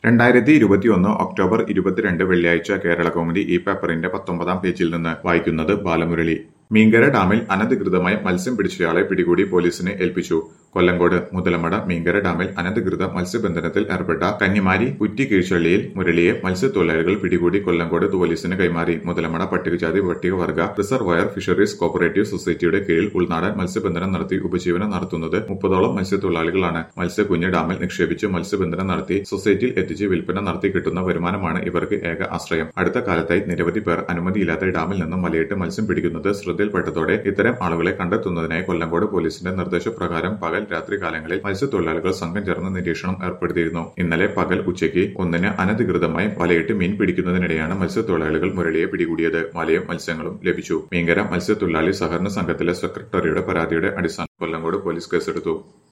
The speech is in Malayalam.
രണ്ടായിരത്തി ഇരുപത്തിയൊന്ന് ഒക്ടോബർ ഇരുപത്തിരണ്ട് വെള്ളിയാഴ്ച കേരള കൗമുദി ഈ പേപ്പറിന്റെ പത്തൊമ്പതാം പേജിൽ നിന്ന് വായിക്കുന്നത് ബാലമുരളി മീങ്കര ഡാമിൽ അനധികൃതമായി മത്സ്യം പിടിച്ചയാളെ പിടികൂടി പോലീസിനെ ഏൽപ്പിച്ചു കൊല്ലങ്കോട് മുതലമട മീങ്കര ഡാമിൽ അനധികൃത മത്സ്യബന്ധനത്തിൽ ഏർപ്പെട്ട കന്നിമാരി കുറ്റി കീഴ്ചള്ളിയിൽ മുരളിയെ മത്സ്യത്തൊഴിലാളികൾ പിടികൂടി കൊല്ലങ്കോട് പോലീസിന് കൈമാറി മുതലമട പട്ടികജാതി പട്ടികവർഗ റിസർവയർ ഫിഷറീസ് കോപ്പറേറ്റീവ് സൊസൈറ്റിയുടെ കീഴിൽ ഉൾനാടൻ മത്സ്യബന്ധനം നടത്തി ഉപജീവനം നടത്തുന്നത് മുപ്പതോളം മത്സ്യത്തൊഴിലാളികളാണ് മത്സ്യക്കുഞ്ഞ് ഡാമിൽ നിക്ഷേപിച്ച് മത്സ്യബന്ധനം നടത്തി സൊസൈറ്റിയിൽ എത്തിച്ച് വിൽപ്പന നടത്തി കിട്ടുന്ന വരുമാനമാണ് ഇവർക്ക് ഏക ആശ്രയം അടുത്ത കാലത്തായി നിരവധി പേർ അനുമതിയില്ലാത്ത ഡാമിൽ നിന്നും മലയിട്ട് മത്സ്യം പിടിക്കുന്നത് ശ്രദ്ധയിൽപ്പെട്ടതോടെ ഇത്തരം ആളുകളെ കണ്ടെത്തുന്നതിനായി കൊല്ലങ്കോട് പോലീസിന്റെ നിർദ്ദേശപ്രകാരം പകൽ രാത്രി കാലങ്ങളിൽ മത്സ്യത്തൊഴിലാളികൾ സംഘം ചേർന്ന് നിരീക്ഷണം ഏർപ്പെടുത്തിയിരുന്നു ഇന്നലെ പകൽ ഉച്ചയ്ക്ക് ഒന്നിന് അനധികൃതമായി വലയിട്ട് മീൻ പിടിക്കുന്നതിനിടെയാണ് മത്സ്യത്തൊഴിലാളികൾ മുരളിയെ പിടികൂടിയത് വലയും മത്സ്യങ്ങളും ലഭിച്ചു മീങ്കര മത്സ്യത്തൊഴിലാളി സഹകരണ സംഘത്തിലെ സെക്രട്ടറിയുടെ പരാതിയുടെ അടിസ്ഥാനം കൊല്ലങ്കോട് പോലീസ് കേസെടുത്തു